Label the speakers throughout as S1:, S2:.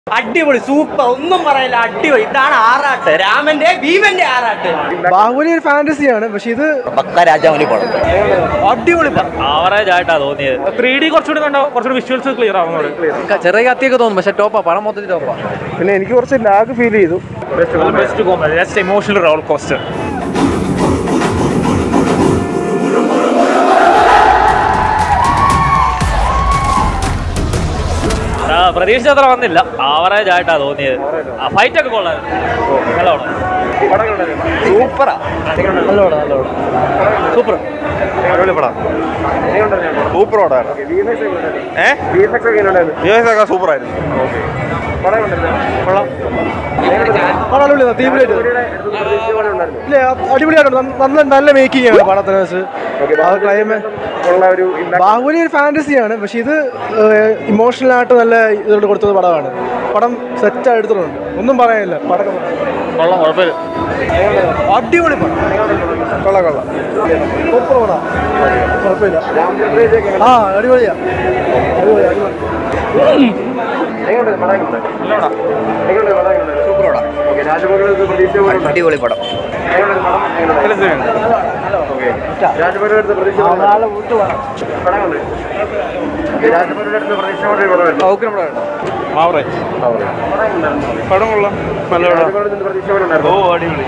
S1: അടിപൊളി സൂപ്പർ ഒന്നും പറയില്ല അടിപൊളി ഇതാണ് ആറാട്ട് രാമന്റെ ഭീമന്റെ ആറാട്ട്
S2: ബാഹുബലി ഒരു ഫാന്റസിയാണ് പക്ഷെ ഇത്
S1: പക്ക രാജാവിന് പടം
S2: അടിപൊളി
S3: ആവറേജ് ആയിട്ടാ തോന്നിയത് ത്രീ ഡി കുറച്ചുകൂടി കണ്ടോ കുറച്ചുകൂടി വിഷ്വൽസ് ക്ലിയർ ആവുന്നുണ്ട്
S4: ചെറിയ കത്തിയൊക്കെ തോന്നും പക്ഷെ ടോപ്പാ പടം മൊത്തത്തിൽ ടോപ്പാ
S2: പിന്നെ എനിക്ക് കുറച്ച് ലാഗ് ഫീൽ ചെയ്തു
S3: best comedy just emotional roller coaster പ്രതീക്ഷിച്ച അത്ര വന്നില്ല ആവറേജ് ആയിട്ടാ തോന്നിയത് ഫൈറ്റ് ഒക്കെ കൊള്ളായിരുന്നു നല്ലോണം
S4: സൂപ്പറാ
S2: സൂപ്പർ
S5: അടിപൊളി പടം സൂപ്പർ പടമാണ് ഏഹ് ഒക്കെ സൂപ്പർ ആയിരുന്നു
S2: അടിപൊളിയായിട്ട് ഇല്ല അടിപൊളിയായിട്ടുണ്ട് നന്ന- നല്ല നല്ല മേക്കിംഗ് ആണ് പടത്തിന് വെച്ച് ക്ലൈമറ്റ് ബാഹുബലി ഒരു ഫാന്റസിയാണ് പക്ഷെ ഇത് ഇമോഷണൽ ആയിട്ട് നല്ല ഇതുകൊണ്ട് കൊടുത്തത് പടമാണ് പടം സെറ്റ് എടുത്തിട്ടുണ്ട് ഒന്നും പറയാനില്ല പടക്കം
S5: കൊള്ളാം കുഴപ്പമില്ല
S2: അടിപൊളി പടം കൊള്ളാം കൊള്ളാം സൂപ്പർ പടം കുഴപ്പമില്ല ആ അടിപൊളിയാ അടിപൊളി അടിപൊളി
S4: അടിപൊളി പടം
S5: ആവറേജ് പടം കൊള്ളാം നല്ല പടം ഓ അടിപൊളി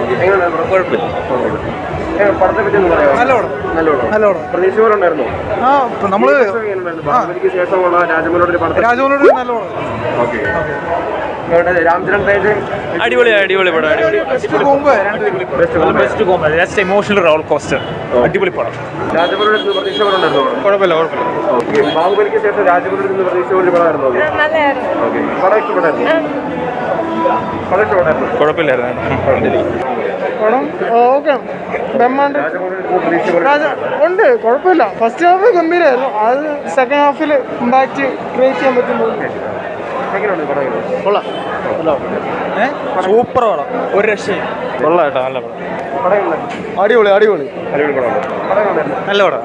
S2: നല്ല പടം നല്ല പടം
S5: പ്രതീക്ഷ പോലെ ഉണ്ടായിരുന്നു
S2: ആ ഇപ്പൊ നമ്മള്
S5: ബാഹുബലിക്ക് ശേഷമുള്ള രാജമോനോട് ഒരു പടത്തിൽ
S2: രാജമോനോട് നല്ല പടം
S5: ഓക്കെ രാംചരൺ തേജ്
S3: അടിപൊളി അടിപൊളി പടം അടിപൊളി best comedy just emotional roller coaster അടിപൊളി പടം
S5: രാജമോനോട് നിന്ന് പ്രതീക്ഷ പോലെ ഉണ്ടായിരുന്നു
S3: കുഴപ്പമില്ല കുഴപ്പമില്ല
S5: ഓക്കെ ബാഹുബലിക്ക് ശേഷം രാജമോനോട് നിന്ന് പ്രതീക്ഷ പോലെ ഒരു പടമായിരുന്നു അത് ഓക്കെ പടം ഇഷ്ടപ്പെട്ടായിരുന്നു പടം ഇഷ്ടപ്പെട്ടായിരുന്നു
S3: കുഴപ്പമില്ലായിരുന്നു
S2: പടം ഓക്കെ ബ്രഹ്മാണ്ട്
S5: രാജമോനോട് നിന്ന് പ്രതീക്ഷ പോലെ
S2: രാജ ഉണ്ട് കുഴപ്പമില്ല ഫസ്റ്റ് ഹാഫ് ഗംഭീരമായിരുന്നു അത് സെക്കൻഡ് ഹാഫിൽ ഇമ്പാക്റ്റ് ക്രിയേറ്റ് ചെയ്യാൻ പറ്റുമ്പോൾ
S5: എങ്ങനെയുണ്ട് പടം എങ്ങനെയുണ്ട്?
S2: കൊള്ളാം
S3: സൂപ്പർ പടം ഒരു രക്ഷയും കൊള്ളാം കേട്ടോ നല്ല പടം
S5: പടം എങ്ങനെയുണ്ട്?
S2: അടിപൊളി അടിപൊളി
S5: അടിപൊളി പടമാണ് പടം എങ്ങനെയുണ്ടായിരുന്നു?
S3: നല്ല പടം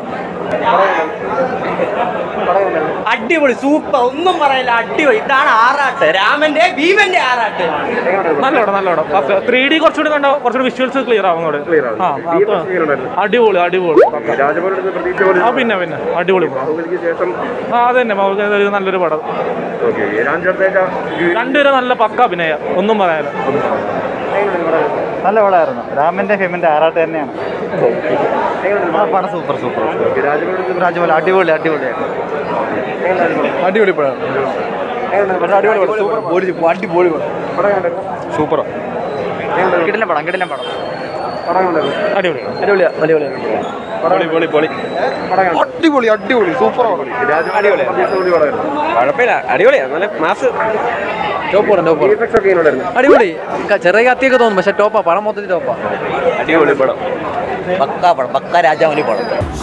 S5: പടം എങ്ങനെയുണ്ടായിരുന്നു?
S1: അടിപൊളി സൂപ്പർ ഒന്നും പറയില്ല അടിപൊളി ഇതാണ് ആറാട്ട് രാമന്റെ ഭീമന്റെ ആറാട്ട്
S5: എങ്ങനെയുണ്ടായിരുന്നു?
S3: നല്ല പടം നല്ല പടം ത്രീ ഡി കുറച്ചുകൂടി കണ്ടോ കുറച്ചുകൂടി വിഷ്വൽസ് ക്ലിയർ ആവുന്നുണ്ട്
S5: Clear ആണ്.
S3: ആ
S5: VFX എങ്ങനെയുണ്ടായിരുന്നു?
S3: അടിപൊളി അടിപൊളി
S5: ഓക്കെ, രാജമോനോട് നിന്ന് പ്രതീക്ഷ പോലെ
S3: ആ പിന്നെ പിന്നെ അടിപൊളി പടം
S5: ബാഹുബലിക്ക് ശേഷം
S3: ആ അതന്നെ മൗലിക ഒരു നല്ലൊരു പടം
S5: ഓക്കെ രാംചരൺ തേജ
S3: രണ്ടുപേരും നല്ല പക്ക അഭിനയം ഒന്നും പറയാനില്ല
S5: എങ്ങനെയുണ്ട് പടം
S4: നല്ല പടമായിരുന്നു രാമന്റെ ഫെമിന്റെ ആറാട്ട് തന്നെയാണ്
S5: എങ്ങനെയുണ്ട്
S4: പടം സൂപ്പർ സൂപ്പർ
S5: ഓക്കെ, രാജമോനോട് നിന്ന്
S4: രാജമോഹൻ അടിപൊളി അടിപൊളിയാണ്
S5: എങ്ങനെയുണ്ടായിരുന്നു പടം?
S2: അടിപൊളി പടം
S5: എങ്ങനെയുണ്ടായിരുന്നു പടം?
S2: അടിപൊളി പടം സൂപ്പർ അടിപൊളി പടം
S5: പടം എങ്ങനെയുണ്ടായിരുന്നു?
S3: സൂപ്പർ
S5: എങ്ങനെയുണ്ടായിരുന്നു?
S4: കിടിലൻ പടം കിടിലൻ പടം
S5: പടം എങ്ങനെയുണ്ടായിരുന്നു?
S3: അടിപൊളി
S2: അടിപൊളിയാ അടിപൊളി
S5: പൊളി പൊളി പൊളി പടം എങ്ങനെയുണ്ട്?
S2: അടിപൊളി അടിപൊളി സൂപ്പർ പടം
S5: രാജമോനോട് നിന്ന് പ്രതീക്ഷ പോലെ ഒരു പടമായിരുന്നു.
S4: കുഴപ്പമില്ല അടിപൊളിയാ നല്ല മാസ് ടോപ്പ് പടം ടോപ്പ്
S5: VFX ഒക്കെ എങ്ങനെയുണ്ടായിരുന്നു?
S4: അടിപൊളി ക- ചെറിയ കത്തിയൊക്കെ തോന്നും പക്ഷെ ടോപ്പാ പടം മൊത്തത്തിൽ ടോപ്പാ
S5: അടിപൊളി പടം
S1: പക്ക പടം പക്ക രാജാവിന് പടം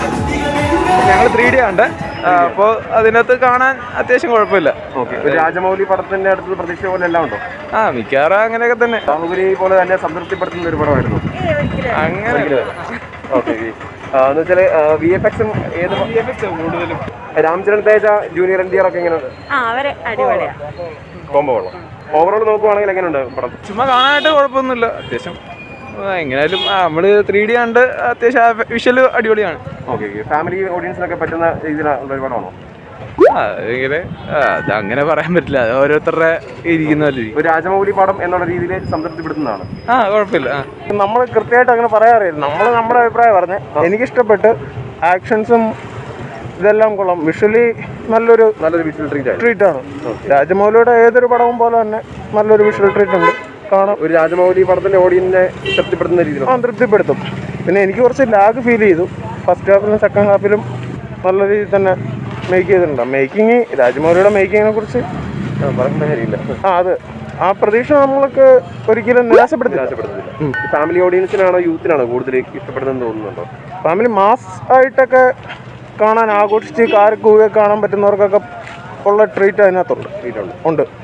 S6: ഞങ്ങൾ ത്രീ ഡി ആണ് അപ്പോൾ അതിനകത്ത് കാണാൻ അത്യാവശ്യം കുഴപ്പമില്ല
S5: ഓക്കെ ഒരു രാജമൗലി പടത്തിന്റെ അടുത്ത് പ്രതീക്ഷ പോലെ എല്ലാം ഉണ്ടോ
S6: ആ മിക്കവാറും അങ്ങനെയൊക്കെ തന്നെ
S5: ബാഹുബലി പോലെ തന്നെ സംതൃപ്തിപ്പെടുത്തുന്ന ഒരു പടമായിരുന്നു
S6: അങ്ങനെ
S5: ഓക്കെ എന്ന് വെച്ചാല് വി എഫ് എക്സും ഏത് കൂടുതലും Ram Charan Teja junior N T R ഒക്കെ എങ്ങനെയുണ്ട്
S7: ആ അവരെ അടിപൊളിയാ
S5: കോമ്പോ കൊള്ളാം ഓവറോൾ നോക്കുവാണെങ്കിൽ എങ്ങനെയുണ്ട് പടം
S6: ചുമ്മാ കാണാനായിട്ട് കുഴപ്പമൊന്നുമില്ല അത്യാവശ്യം ആ, എങ്ങനെയാലും ആ, നമ്മള് ത്രീ ഡി ഉണ്ട് അത്യാവശ്യം വിഷ്വൽ അടിപൊളിയാണ്
S5: ഓക്കെ ഫാമിലി ഓഡിയൻസിനൊക്കെ പറ്റുന്ന രീതിയിലുള്ള ഒരു പടമാണോ
S6: ആ ഇങ്ങനെ ആ, അത് അങ്ങനെ പറയാൻ പറ്റില്ല അത് ഓരോരുത്തരുടെ ഇരിക്കുന്ന പോലെ ഇരിക്കും.
S5: ഒരു രാജമൗലി പടം എന്നുള്ള രീതിയിൽ സംതൃപ്തിപ്പെടുത്തുന്നതാണ്
S6: ആ കുഴപ്പമില്ല ആ
S2: നമ്മൾ കൃത്യമായിട്ട് അങ്ങനെ പറയാറില്ല നമ്മൾ നമ്മുടെ അഭിപ്രായം പറഞ്ഞ് എനിക്കിഷ്ടപ്പെട്ട് ആക്ഷൻസും ഇതെല്ലാം കൊള്ളാം വിഷ്വലി നല്ലൊരു
S5: നല്ലൊരു വിഷ്വൽ ട്രീറ്റ് ആയിരുന്നു
S2: ട്രീറ്റ് ആണ് രാജമൗലിയുടെ ഏതൊരു പടവും പോലെ തന്നെ നല്ലൊരു വിഷ്വൽ ട്രീറ്റ് ഉണ്ട് കാണാം
S5: ഒരു രാജമൗലി പടത്തിന്റെ ഓഡിയൻസിനെ തൃപ്തിപ്പെടുത്തുന്ന
S2: ആ
S5: രീതിയിലാണ്
S2: തൃപ്തിപ്പെടുത്തും പിന്നെ എനിക്ക് കുറച്ച് ലാഗ് ഫീൽ ചെയ്തു ഫസ്റ്റ് ഹാഫിലും സെക്കൻഡ് ഹാഫിലും നല്ല രീതിയിൽ തന്നെ മേക്ക് ചെയ്തിട്ടുണ്ട് മേക്കിംഗ് രാജമൗലിയുടെ മേക്കിങ്ങിനെ കുറിച്ച്
S5: പറയുന്ന കാര്യമില്ല
S2: ആ അത് ആ പ്രതീക്ഷ നമ്മൾക്ക് ഒരിക്കലും നിരാശപ്പെടുത്തില്ല
S5: നിരാശപ്പെടുത്തുന്നില്ല ഫാമിലി ഓഡിയൻസിനാണോ യൂത്തിനാണോ കൂടുതൽ ഇഷ്ടപ്പെടുന്നതെന്ന് തോന്നുന്നുണ്ടോ
S2: ഫാമിലി മാസ് ആയിട്ടൊക്കെ കാണാൻ ആഘോഷിച്ച് കാരക്കൂവെ കാണാൻ പറ്റുന്നവർക്കൊക്കെ ഉള്ള ട്രീറ്റ് അതിനകത്തുണ്ട്
S5: ട്രീറ്റ് ഉണ്ട്
S2: ഉണ്ട്